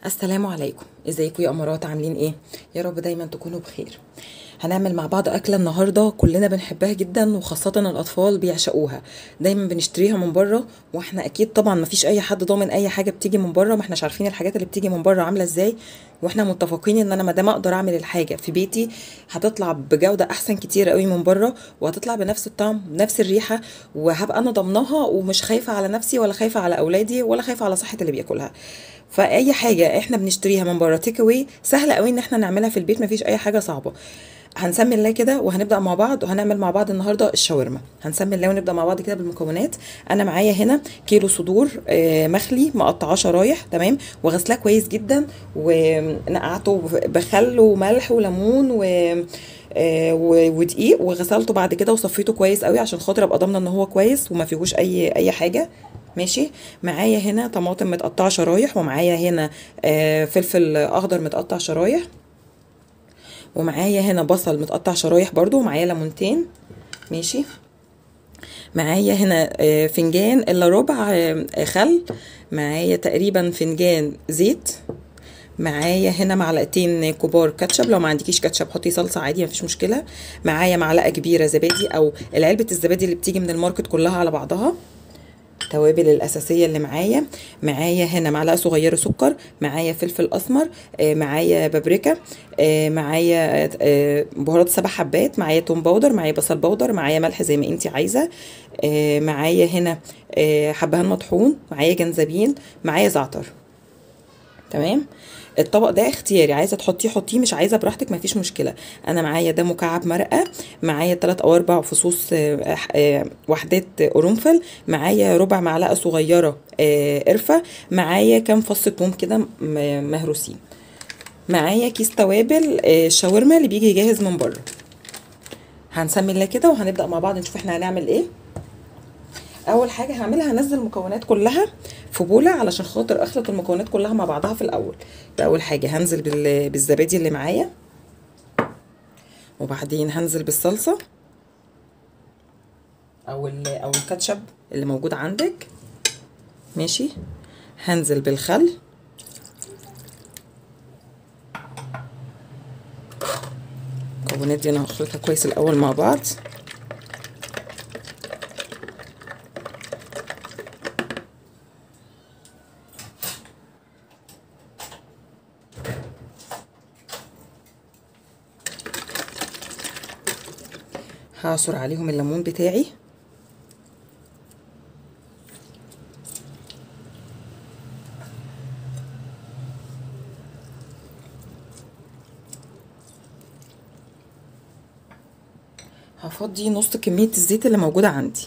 السلام عليكم ازيكم يا امارات عاملين ايه يا رب دايما تكونوا بخير هنعمل مع بعض اكله النهارده كلنا بنحبها جدا وخاصه الاطفال بيعشقوها دايما بنشتريها من بره واحنا اكيد طبعا ما فيش اي حد ضامن اي حاجه بتيجي من بره ما احناش عارفين الحاجات اللي بتيجي من بره عامله ازاي واحنا متفقين ان انا ما دام اقدر اعمل الحاجه في بيتي هتطلع بجوده احسن كتير قوي من بره وهتطلع بنفس الطعم بنفس الريحه وهبقى انا ضامناها ومش خايفه على نفسي ولا خايفه على اولادي ولا خايفه على صحه اللي بياكلها فاي حاجه احنا بنشتريها من بره تيك اواي سهله قوي ان احنا نعملها في البيت مفيش اي حاجه صعبه هنسمي الله كده وهنبدا مع بعض وهنعمل مع بعض النهارده الشاورما هنسمي الله ونبدا مع بعض كده بالمكونات انا معايا هنا كيلو صدور آه، مخلي مقطعاه شرايح تمام وغسلاه كويس جدا ونقعته بخل وملح وليمون و آه، و- ودقيق وغسلته بعد كده وصفيته كويس قوي عشان خاطر ابقى ضامنه ان هو كويس وما فيهوش اي اي حاجه ماشي معايا هنا طماطم متقطعه شرايح ومعايا هنا آه، فلفل اخضر متقطع شرايح ومعايا هنا بصل متقطع شرايح برضو ومعايا ليمونتين ماشي معايا هنا آه، فنجان الا ربع آه، خل معايا تقريبا فنجان زيت معايا هنا معلقتين كبار كاتشب لو ما عندكيش كاتشب حطي صلصه عادي مفيش مشكله معايا معلقه كبيره زبادي او العلبه الزبادي اللي بتيجي من الماركت كلها على بعضها التوابل الأساسية اللي معايا معايا هنا معلقة صغيرة سكر معايا فلفل أسمر آه، معايا بابريكا آه، معايا آه، بهارات سبع حبات معايا توم باودر معايا بصل باودر معايا ملح زي ما انتي عايزة آه، معايا هنا آه، حبهان مطحون معايا جنزبيل معايا زعتر تمام الطبق ده اختياري عايزه تحطيه حطيه مش عايزه براحتك مفيش مشكله انا معايا ده مكعب مرقه معايا 3 او 4 فصوص آه، آه، وحدات قرنفل معايا ربع معلقه صغيره آه، قرفه معايا كام فص ثوم كده م- مهروسين معايا كيس توابل آه، شاورما اللي بيجي جاهز من بره هنسمي الله كده وهنبدا مع بعض نشوف احنا هنعمل ايه اول حاجه هعملها هنزل المكونات كلها في بوله علشان خاطر اخلط المكونات كلها مع بعضها في الاول ده اول حاجه هنزل بال- بالزبادي اللي معايا وبعدين هنزل بالصلصه او ال- او الكاتشب اللي موجود عندك ماشي هنزل بالخل المكونات دي انا هخلطها كويس الاول مع بعض هعصر عليهم الليمون بتاعي هفضي نص كمية الزيت اللي موجودة عندي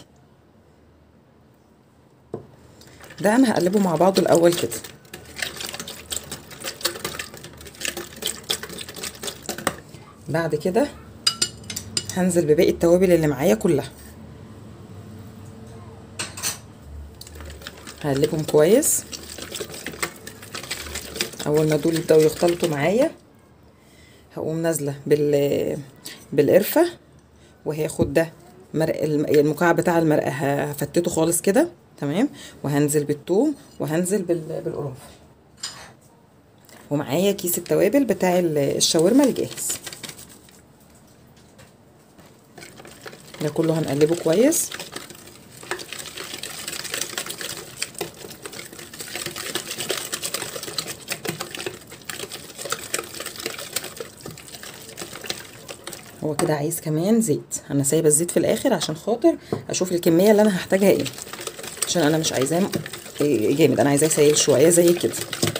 ده انا هقلبه مع بعضه الاول كده بعد كده هنزل بباقي التوابل اللي معايا كلها هقلبهم كويس اول ما دول يبداوا يختلطوا معايا هقوم نازله بال بالقرفه وهاخد ده مرق الم- المكعب بتاع المرقه هفتته خالص كده تمام وهنزل بالثوم وهنزل بال... بالقرنفل ومعايا كيس التوابل بتاع ال- الشاورما الجاهز ده كله هنقلبه كويس هو كده عايز كمان زيت انا سايبه الزيت في الاخر عشان خاطر اشوف الكميه اللي انا هحتاجها ايه عشان انا مش عايزاه م- إيه جامد انا عايزاه سايل شويه زي كده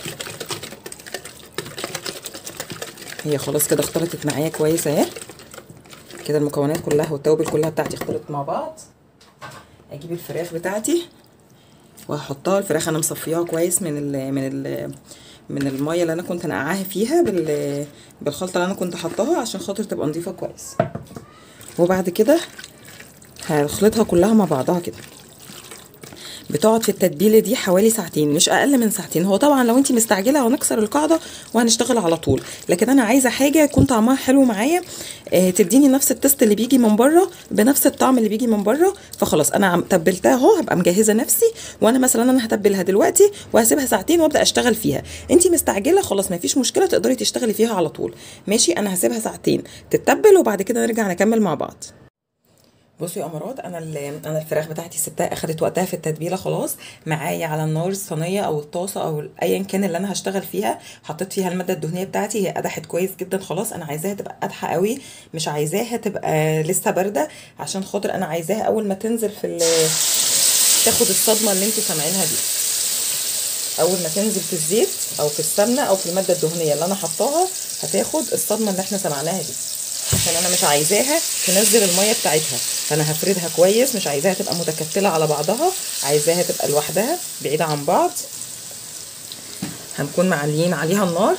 هي خلاص كده اختلطت معايا كويس اهي كده المكونات كلها والتوابل كلها بتاعتي اختلطت مع بعض اجيب الفراخ بتاعتي وهحطها الفراخ انا مصفياها كويس من ال من ال من الميه اللي انا كنت نقعاها فيها بال بالخلطه اللي انا كنت حطاها عشان خاطر تبقى نظيفه كويس وبعد كده هخلطها كلها مع بعضها كده بتقعد في التتبيله دي حوالي ساعتين مش اقل من ساعتين هو طبعا لو انت مستعجله هنكسر القاعده وهنشتغل على طول لكن انا عايزه حاجه يكون طعمها حلو معايا آه تديني نفس التست اللي بيجي من بره بنفس الطعم اللي بيجي من بره فخلاص انا عم تبلتها اهو هبقى مجهزه نفسي وانا مثلا انا هتبلها دلوقتي وهسيبها ساعتين وابدا اشتغل فيها انت مستعجله خلاص ما فيش مشكله تقدري تشتغلي فيها على طول ماشي انا هسيبها ساعتين تتبل وبعد كده نرجع نكمل مع بعض بصوا يا امارات انا انا الفراخ بتاعتي سبتها اخدت وقتها في التتبيله خلاص معايا على النار الصينيه او الطاسه او ايا كان اللي انا هشتغل فيها حطيت فيها الماده الدهنيه بتاعتي هي قدحت كويس جدا خلاص انا عايزاها تبقى قدحه قوي مش عايزاها تبقى لسه بارده عشان خاطر انا عايزاها اول ما تنزل في تاخد الصدمه اللي انتوا سامعينها دي اول ما تنزل في الزيت او في السمنه او في الماده الدهنيه اللي انا حطاها هتاخد الصدمه اللي احنا سمعناها دي عشان انا مش عايزاها تنزل الميه بتاعتها فانا هفردها كويس مش عايزاها تبقى متكتله على بعضها عايزاها تبقى لوحدها بعيده عن بعض هنكون معليين عليها النار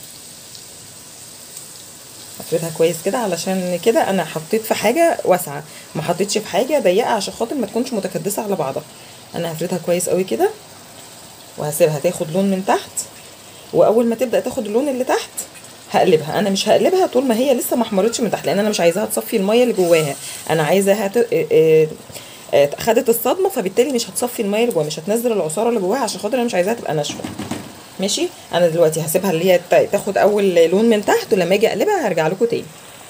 هفردها كويس كده علشان كده انا حطيت في حاجه واسعه ما حطيتش في حاجه ضيقه عشان خاطر ما تكونش متكدسه على بعضها انا هفردها كويس قوي كده وهسيبها تاخد لون من تحت واول ما تبدا تاخد اللون اللي تحت هقلبها انا مش هقلبها طول ما هي لسه ما احمرتش من تحت لان انا مش عايزاها تصفي الميه اللي جواها انا عايزاها ت... خدت الصدمه فبالتالي مش هتصفي الميه اللي جواها مش هتنزل العصاره اللي جواها عشان خاطر انا مش عايزاها تبقى ناشفه ماشي انا دلوقتي هسيبها اللي هي تاخد اول لون من تحت ولما اجي اقلبها هرجع لكم تاني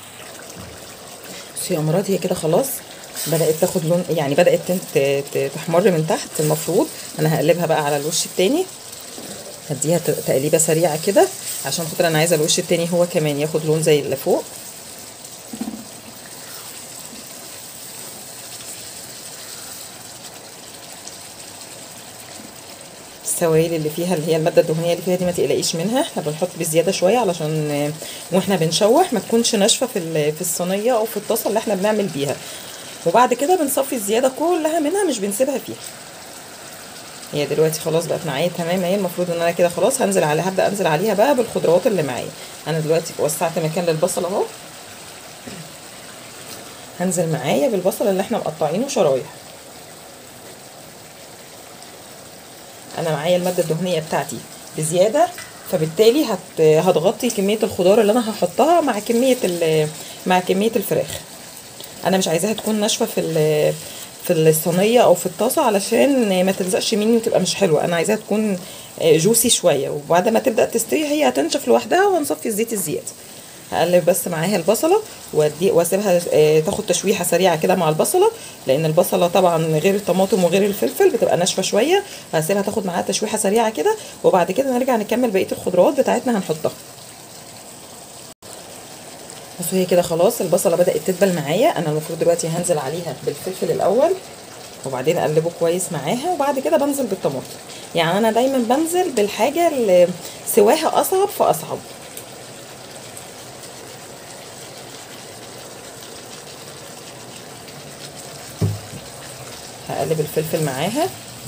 بصي يا امارات هي كده خلاص بدات تاخد لون يعني بدات تحمر من تحت المفروض انا هقلبها بقى على الوش التاني هديها تقليبه سريعه كده عشان خاطر انا عايزه الوش التاني هو كمان ياخد لون زي اللي فوق السوائل اللي فيها اللي هي الماده الدهنيه اللي فيها دي ما تقلقيش منها احنا بنحط بزياده شويه علشان واحنا بنشوح ما تكونش ناشفه في في الصينيه او في الطاسه اللي احنا بنعمل بيها وبعد كده بنصفي الزياده كلها منها مش بنسيبها فيها هي دلوقتي خلاص بقت معايا تمام اهي المفروض ان انا كده خلاص هنزل عليها هبدا انزل عليها بقى بالخضروات اللي معايا انا دلوقتي وسعت مكان للبصل اهو هنزل معايا بالبصل اللي احنا مقطعينه شرايح انا معايا الماده الدهنيه بتاعتي بزياده فبالتالي هت... هتغطي كميه الخضار اللي انا هحطها مع كميه ال... مع كميه الفراخ انا مش عايزاها تكون ناشفه في ال... في الصينيه او في الطاسه علشان ما تلزقش مني وتبقى مش حلوه انا عايزاها تكون جوسي شويه وبعد ما تبدا تستوي هي هتنشف لوحدها وهنصفي الزيت الزياده هقلب بس معاها البصله وادي واسيبها تاخد تشويحه سريعه كده مع البصله لان البصله طبعا غير الطماطم وغير الفلفل بتبقى ناشفه شويه هسيبها تاخد معاها تشويحه سريعه كده وبعد كده نرجع نكمل بقيه الخضروات بتاعتنا هنحطها بصوا هي كده خلاص البصله بدات تدبل معايا انا المفروض دلوقتي هنزل عليها بالفلفل الاول وبعدين اقلبه كويس معاها وبعد كده بنزل بالطماطم يعني انا دايما بنزل بالحاجه اللي سواها اصعب فاصعب هقلب الفلفل معاها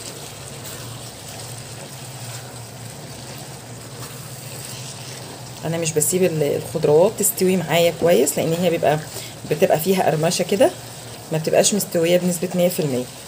انا مش بسيب الخضروات تستوي معايا كويس لان هي بيبقى بتبقى فيها قرمشه كده ما بتبقاش مستويه بنسبه 100%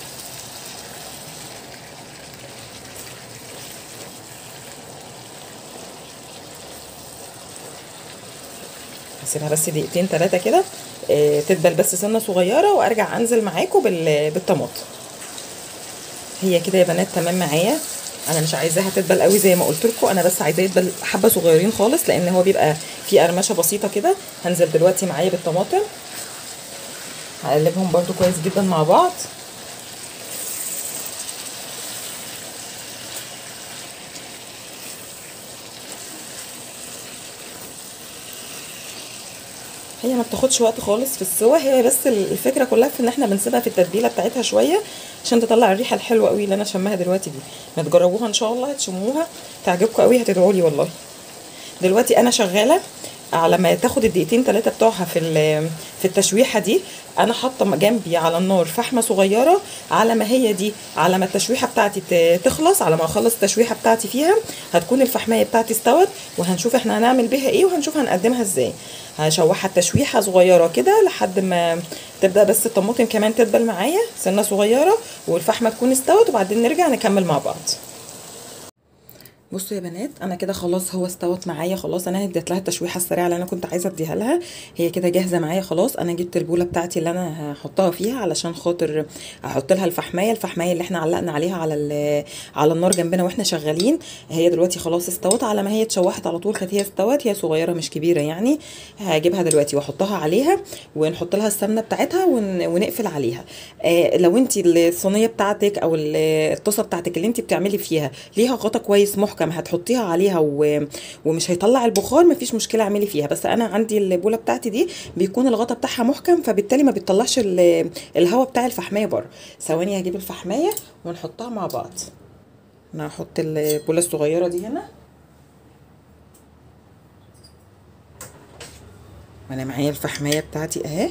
هسيبها بس دقيقتين ثلاثه كده آه تدبل بس سنه صغيره وارجع انزل معاكم بالطماطم هي كده يا بنات تمام معايا انا مش عايزاها تدبل قوي زي ما قلت لكم انا بس عايزاه يدبل حبه صغيرين خالص لان هو بيبقى فيه قرمشه بسيطه كده هنزل دلوقتي معايا بالطماطم هقلبهم برده كويس جدا مع بعض هي ما بتاخدش وقت خالص في السوا هي بس الفكره كلها في ان احنا بنسيبها في التتبيله بتاعتها شويه عشان تطلع الريحه الحلوه قوي اللي انا شماها دلوقتي دي ما تجربوها ان شاء الله هتشموها تعجبكم قوي هتدعوا لي والله دلوقتي انا شغاله على ما تاخد الدقيقتين ثلاثه بتوعها في في التشويحه دي انا حاطه جنبي على النار فحمه صغيره على ما هي دي على ما التشويحه بتاعتي تخلص على ما اخلص التشويحه بتاعتي فيها هتكون الفحمايه بتاعتي استوت وهنشوف احنا هنعمل بيها ايه وهنشوف هنقدمها ازاي هشوحها التشويحه صغيره كده لحد ما تبدا بس الطماطم كمان تدبل معايا سنه صغيره والفحمه تكون استوت وبعدين نرجع نكمل مع بعض بصوا يا بنات انا كده خلاص هو استوت معايا خلاص انا اديت لها التشويحه السريعه اللي انا كنت عايزه اديها لها هي كده جاهزه معايا خلاص انا جبت البوله بتاعتي اللي انا هحطها فيها علشان خاطر احط لها الفحمايه الفحمايه اللي احنا علقنا عليها على على النار جنبنا واحنا شغالين هي دلوقتي خلاص استوت على ما هي اتشوحت على طول كانت هي استوت هي صغيره مش كبيره يعني هجيبها دلوقتي واحطها عليها ونحط لها السمنه بتاعتها ون... ونقفل عليها آه لو انت الصينيه بتاعتك او الطاسه بتاعتك اللي انت بتعملي فيها ليها غطا كويس محكم هتحطيها عليها و... ومش هيطلع البخار مفيش مشكله اعملي فيها بس انا عندي البوله بتاعتي دي بيكون الغطا بتاعها محكم فبالتالي ما بتطلعش ال... الهواء بتاع الفحمايه بره ثواني هجيب الفحمايه ونحطها مع بعض انا هحط البوله الصغيره دي هنا وانا معايا الفحمايه بتاعتي اهي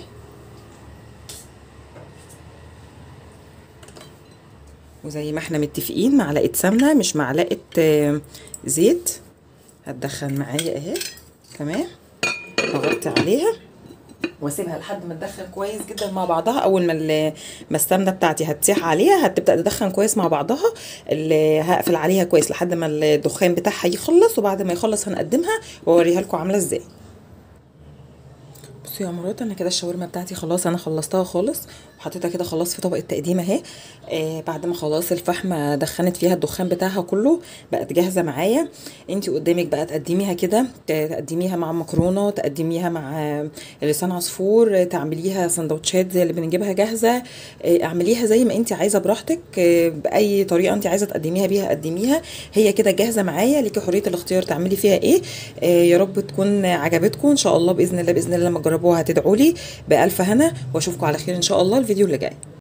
وزي ما احنا متفقين معلقه سمنه مش معلقه زيت هتدخن معايا اهي تمام اغطي عليها واسيبها لحد ما تدخن كويس جدا مع بعضها اول ما ما السمنه بتاعتي هتسيح عليها هتبدا تدخن كويس مع بعضها اللي هقفل عليها كويس لحد ما الدخان بتاعها يخلص وبعد ما يخلص هنقدمها واوريها لكم عامله ازاي بصوا يا امارات انا كده الشاورما بتاعتي خلاص انا خلصتها خالص وحطيتها كده خلاص في طبق التقديم اهي آه بعد ما خلاص الفحمه دخنت فيها الدخان بتاعها كله بقت جاهزه معايا انت قدامك بقى تقدميها كده تقدميها مع مكرونه تقدميها مع لسان عصفور تعمليها سندوتشات زي اللي بنجيبها جاهزه آه اعمليها زي ما انت عايزه براحتك آه باي طريقه انت عايزه تقدميها بيها قدميها هي كده جاهزه معايا ليكي حريه الاختيار تعملي فيها ايه آه يا رب تكون عجبتكم ان شاء الله باذن الله باذن الله لما تجربوها هتدعوا لي بالف هنا واشوفكم على خير ان شاء الله الفيديو اللي جاي